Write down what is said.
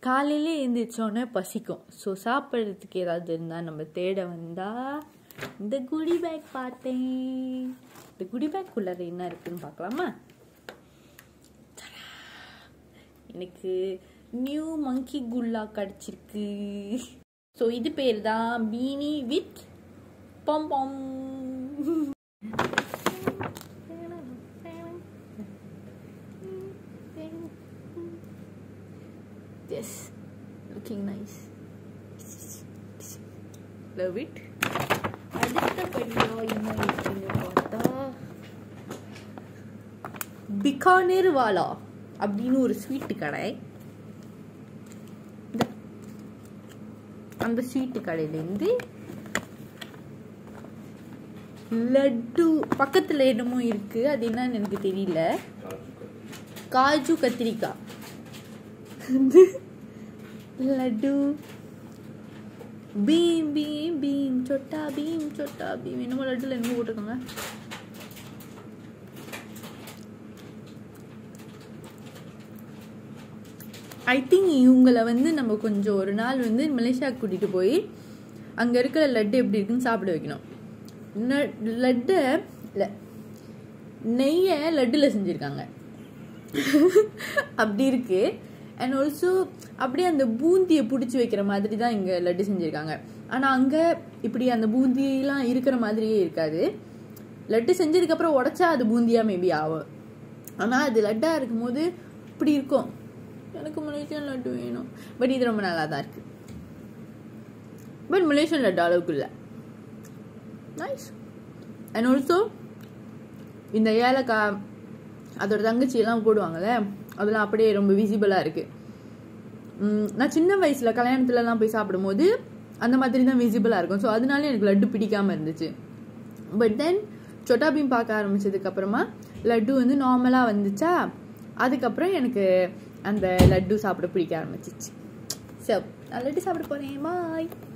காலையிலே எழுந்திரிச்சோன்னே பசிக்கும் ஸோ சாப்பிட்றதுக்கு ஏதாவது இருந்தால் நம்ம தேட வந்தால் இந்த குடி பேக் பார்த்தேன் இந்த குடி பேக் உள்ளார என்ன இருக்குன்னு பார்க்கலாமா தடா! எனக்கு நியூ மங்கி குல்லா கிடச்சிருக்கு ஸோ இது பேர் தான் பீனி வித் பம் பம் Yes, looking nice. Love it. அடுத்தபடியா என்ன இருக்குன்னு பார்த்தா பிகானேர் வாலா அப்படின்னு ஒரு ஸ்வீட்டு கடை இந்த அந்த ஸ்வீட்டு கடையிலேருந்து லட்டு பக்கத்தில் என்னமோ இருக்கு அது என்னன்னு எனக்கு தெரியல காஜு கத்திரிக்காய் வந்து லட்டு பீம் பீம் பீம் சொட்டா பீம் சொட்டா பீம் என்னமோ லட்டுல என்னமோ போட்டிருக்காங்க ஐ திங்க் இவங்களை வந்து நம்ம கொஞ்சம் ஒரு நாள் வந்து மலேசியா கூட்டிகிட்டு போய் அங்கே இருக்கிற லட்டு எப்படி இருக்குன்னு சாப்பிட வைக்கணும் ந- லட்டை இல்லை நெய்யை லட்டில் செஞ்சுருக்காங்க அப்படி இருக்கு அண்ட் ஆல்சோ அப்படியே அந்த பூந்தியை பிடிச்சி வைக்கிற மாதிரி தான் இங்கே லட்டு செஞ்சுருக்காங்க ஆனால் அங்கே இப்படி அந்த பூந்தியெலாம் இருக்கிற மாதிரியே இருக்காது லட்டு செஞ்சதுக்கப்புறம் உடச்சா அது பூந்தியாக மேபி ஆகும் ஆனால் அது லட்டாக இருக்கும்போது இப்படி இருக்கும் எனக்கு மலேசியன் லட்டு வேணும் பட் இது ரொம்ப நல்லா தான் இருக்கு பட் மலேசியன் லட்டு அளவுக்கு இல்லை நைஸ் அண்ட் ஆல்சோ இந்த ஏலக்காய் அதோட தங்கச்சி எல்லாம் போடுவாங்கல்ல அதெல்லாம் அப்படியே ரொம்ப விசிபிளாக இருக்கு உம், நான் சின்ன வயசுல கல்யாணத்துலலாம் போய் சாப்பிடும்போது அந்த மாதிரி தான் விசிபிளாக இருக்கும் ஸோ அதனால எனக்கு லட்டு பிடிக்காம இருந்துச்சு பட் தென் சொட்டா பீம் பார்க்க ஆரம்பிச்சதுக்கு அப்புறமா லட்டு வந்து நார்மலாக வந்துச்சா அதுக்கப்புறம் எனக்கு அந்த லட்டு சாப்பிட பிடிக்க ஆரம்பிச்சிச்சு ஸோ நான் லட்டு சாப்பிட போறேன் பாய்